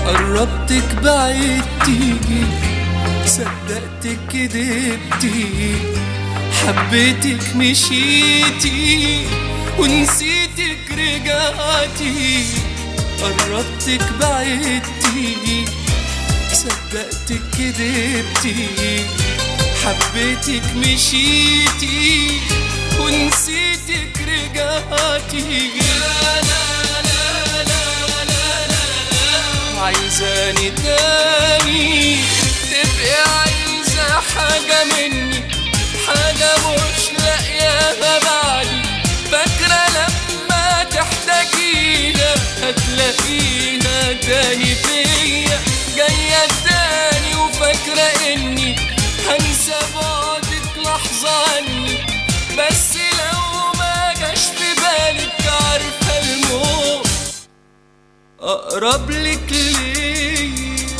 قربتك بعدتي صدقتك كدبتي حبيتك مشيتي ونسيتك رجعتي قربتك بعدتي صدقتك كدبتي حبيتك مشيتي ونسيتك رجعتي لا لا لا لا لا لا عايزاني تاني تبقي عايزة حاجة مني حاجة مش لاقياها بعدي فاكرة لما تحتاجينا هتلاقينا تاني فيا جاية تاني وفاكرة اني هنسى بعدك لحظة عني بس لو ما جاش في بالك عارفة الموت أقرب لك ليا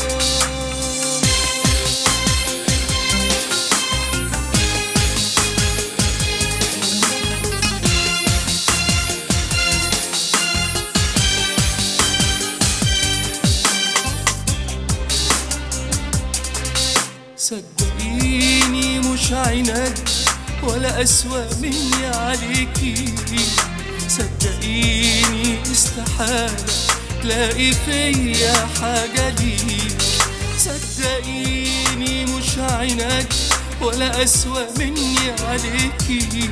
صدقيني مش عناد ولا أسوأ مني عليكي صدقيني استحالة تلاقي فيا حاجة ليك صدقيني مش عناد ولا أسوأ مني عليكي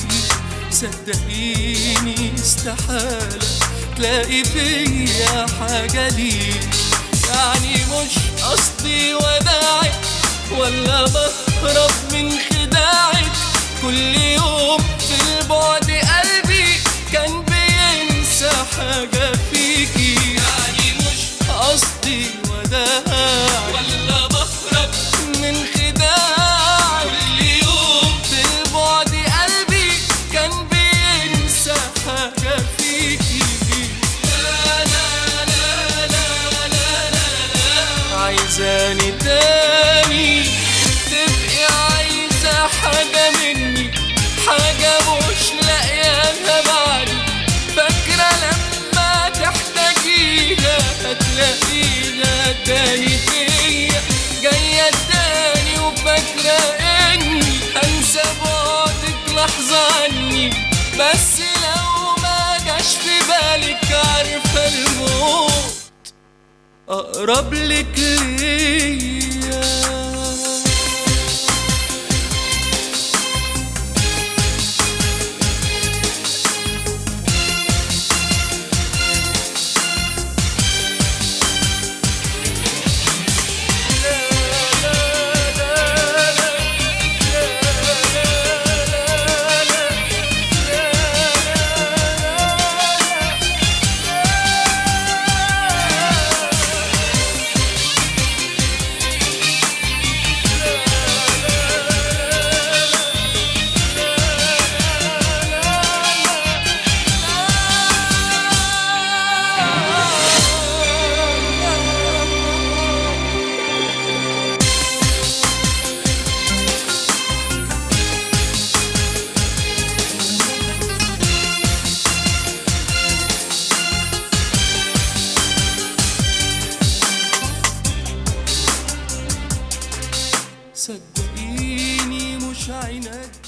صدقيني استحالة تلاقي فيا حاجة ليك يعني مش قصدي وداعك ولا بهرب من خداعك كل يوم في البعد قلبي كان بينسى حاجة فيكي يعني مش قصدي وداعك ولا بهرب من خداعك كل يوم في البعد قلبي كان بينسى حاجة فيكي لا لا لا لا لا لا عايزاني تاني تبقي عايزة حاجة مني حاجة مش لاقياها بعدي فاكرة لما تحتاجيها هتلاقيها تاني فيا جاية تاني وفاكرة اني هنسى بعدك لحظة عني بس لو ما جاش في بالك عارفة الموت أقرب لك ليا صدقيني مش عناد